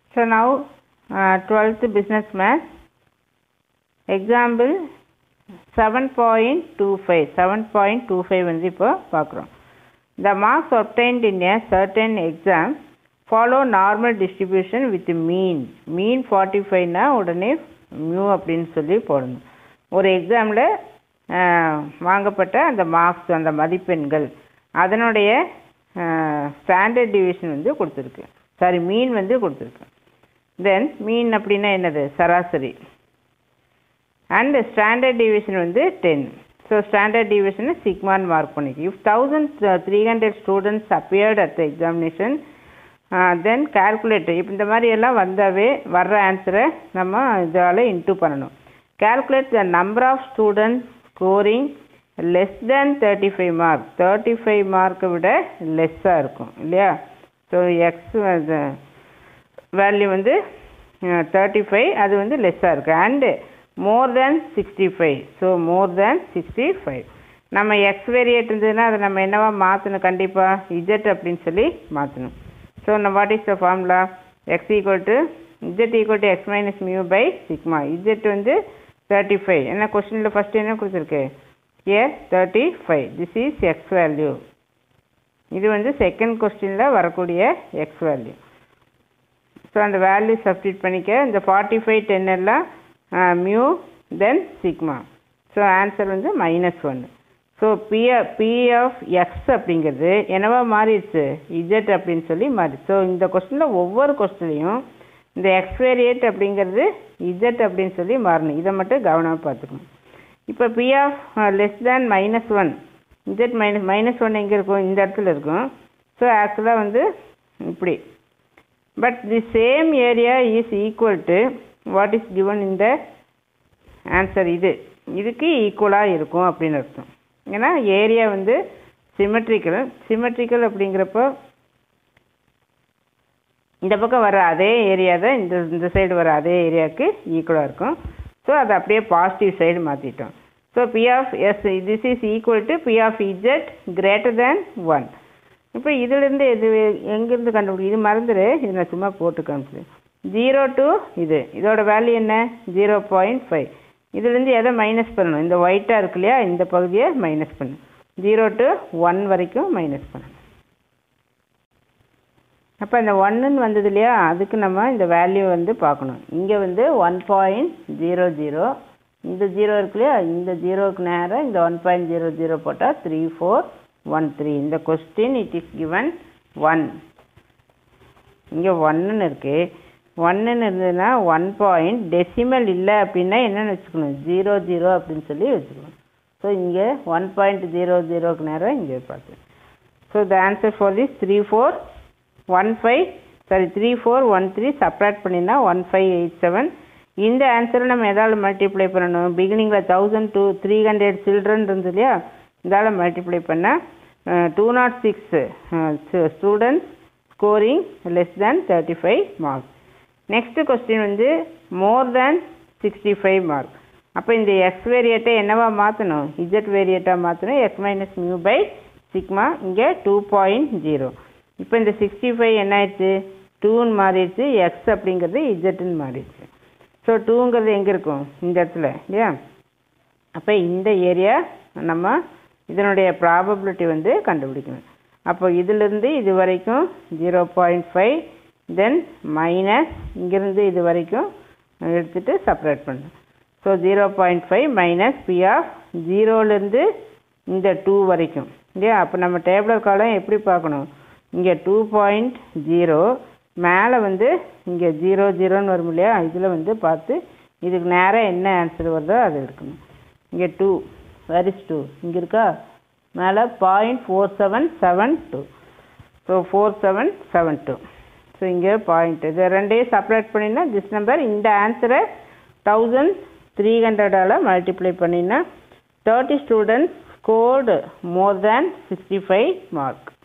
So now uh, 12th business math example 7.25 7.25 வந்து இப்போ பார்க்குறோம் the marks obtained in a certain exam follow normal distribution with mean mean 45 னா உடனே mu அப்படின்னு சொல்லி போடணும் ஒரு எக்ஸாமில் வாங்கப்பட்ட அந்த மார்க்ஸ் அந்த மதிப்பெண்கள் அதனுடைய ஸ்டாண்டர்ட் டிவிஷன் வந்து கொடுத்துருக்கு சாரி மீன் வந்து கொடுத்துருக்கு தென் மீன் அப்படின்னா என்னது சராசரி அண்ட் ஸ்டாண்டர்ட் டிவிஷன் வந்து டென் ஸோ ஸ்டாண்டர்ட் டிவிஷனை சிக்மான் மார்க் பண்ணிக்கு if thousand three hundred students appeared at the examination then calculator இப்போ இந்த மாதிரி எல்லாம் வந்தாவே வர்ற ஆன்சரை நம்ம இதால் இன்டூ பண்ணணும் calculate the number of students scoring less than thirty five mark thirty five மார்க்கை விட லெஸ்ஸாக இருக்கும் இல்லையா ஸோ எக்ஸ் வேல்யூ வந்து தேர்ட்டி ஃபைவ் அது வந்து லெஸ்ஸாக இருக்குது and more than sixty five so more than sixty five நம்ம எக்ஸ் வேரியேட் இருந்ததுன்னா அதை நம்ம என்னவா மாற்றணும் கண்டிப்பாக இஜெட் அப்படின்னு சொல்லி மாற்றணும் ஸோ நம்ம what is the formula x equal to z equal to x minus mu by sigma z வந்து தேர்ட்டி ஃபைவ் என்ன கொஸ்டினில் ஃபஸ்ட்டு என்ன கொடுத்துருக்கு ஏர் thirty five this is x value இது வந்து செகண்ட் கொஸ்டினில் வரக்கூடிய எக்ஸ் வேல்யூ ஸோ அந்த வேல்யூ சப்ஸ்டியூட் பண்ணிக்க இந்த ஃபார்ட்டி ஃபைவ் டென் எல்லாம் mu then sigma so answer வந்து மைனஸ் ஒன்று so P P of x அப்படிங்கிறது என்னவா மாறிடுச்சு இஜெட் அப்படின்னு சொல்லி மாறிடுச்சு ஸோ இந்த கொஸ்டினில் ஒவ்வொரு கொஸ்டின்லையும் இந்த எக்ஸ் வேரியேட் அப்படிங்கிறது இஜெட் அப்படின்னு சொல்லி மாறணும் இதை மட்டும் கவனமாக பார்த்துக்கணும் இப்போ P of less than minus one z minus minus one எங்கே இருக்கும் இந்த இடத்துல இருக்கும் ஸோ ஆக்சுவலாக வந்து இப்படி but the same area is equal to what is given இந்த ஆன்சர் இது இதுக்கு ஈக்குவலாக இருக்கும் அப்படின்னு அர்த்தம் ஏன்னா ஏரியா வந்து சிமெட்ரிக்கல் சிமெட்ரிக்கல் அப்படிங்கிறப்போ இந்த பக்கம் வர அதே ஏரியா தான் இந்த இந்த சைடு வர அதே ஏரியாவுக்கு ஈக்குவலாக இருக்கும் ஸோ அதை அப்படியே பாசிட்டிவ் சைடு மாற்றிட்டோம் so P of s this is equal to P of z greater than one இப்போ இதிலேருந்து எது எங்கேருந்து கண்டுபிடி இது மறந்துடு இது நான் சும்மா போட்டு காமிச்சு ஜீரோ டு இது இதோட வேல்யூ என்ன ஜீரோ பாயிண்ட் ஃபைவ் இதுலேருந்து எதை மைனஸ் பண்ணணும் இந்த ஒயிட்டாக இருக்கு இல்லையா இந்த பகுதியை மைனஸ் பண்ணணும் ஜீரோ டு ஒன் வரைக்கும் மைனஸ் பண்ணணும் அப்போ இந்த ஒன்றுன்னு வந்தது இல்லையா அதுக்கு நம்ம இந்த வேல்யூ வந்து பார்க்கணும் இங்கே வந்து ஒன் பாயிண்ட் ஜீரோ ஜீரோ இந்த ஜீரோ இருக்கு இல்லையா இந்த ஜீரோவுக்கு நேரம் இந்த ஒன் பாயிண்ட் ஜீரோ ஜீரோ போட்டால் த்ரீ ஃபோர் ஒன் த்ரீ இந்த question it is given one இங்கே ஒன்றுன்னு இருக்குது ஒன்றுன்னு இருந்ததுன்னா ஒன் பாயிண்ட் டெசிமல் இல்லை அப்படின்னா என்னென்னு வச்சுக்கணும் ஜீரோ ஜீரோ அப்படின்னு சொல்லி வச்சுக்கணும் ஸோ இங்கே ஒன் பாயிண்ட் ஜீரோ ஜீரோக்கு நேரம் இங்கே பார்த்து so the answer for this three four one five sorry three four one three subtract பண்ணினா ஒன் ஃபைவ் எயிட் செவன் இந்த ஆன்சரை நம்ம எதாவது மல்டிப்ளை பண்ணணும் பிகினிங்கில் thousand two three hundred children இருந்தது இல்லையா இதால் மல்டிப்ளை பண்ணால் two naught six students scoring less than thirty five marks next question வந்து more than sixty five mark அப்போ இந்த எக்ஸ் வேரியட்டை என்னவா மாற்றணும் இஜெட் வேரியட்டாக மாற்றணும் x minus mu by sigma இங்கே டூ பாயிண்ட் ஜீரோ இப்போ இந்த சிக்ஸ்டி ஃபைவ் என்ன ஆயிடுச்சு டூன்னு மாறிடுச்சு எக்ஸ் அப்படிங்கிறது இஜெட்டுன்னு மாறிடுச்சு ஸோ டூங்கிறது எங்கே இருக்கும் இந்த இடத்துல இல்லையா அப்போ இந்த ஏரியா நம்ம இதனுடைய ப்ராபபிலிட்டி வந்து கண்டுபிடிக்கணும் அப்போ இதிலிருந்து இது வரைக்கும் zero point five then minus இங்கேருந்து இது வரைக்கும் எடுத்துகிட்டு செப்பரேட் பண்ணணும் so zero point five minus P of ஜீரோலேருந்து இந்த டூ வரைக்கும் இல்லையா அப்போ நம்ம டேபிளர் காலம் எப்படி பார்க்கணும் இங்கே டூ பாயிண்ட் ஜீரோ மேலே வந்து இங்கே ஜீரோ ஜீரோன்னு வரும் இல்லையா இதில் வந்து பார்த்து இதுக்கு நேராக என்ன ஆன்சர் வருதோ அது எடுக்கணும் இங்கே டூ வெரிஸ் டூ இங்கே இருக்கா மேலே point four seven seven two so four seven seven two so இங்கே பாயிண்ட் இது ரெண்டையும் செப்பரேட் பண்ணினா திஸ் நம்பர் இந்த ஆன்சரை தௌசண்ட் த்ரீ ஹண்ட்ரடால் மல்டிப்ளை பண்ணினா thirty students scored more than sixty five mark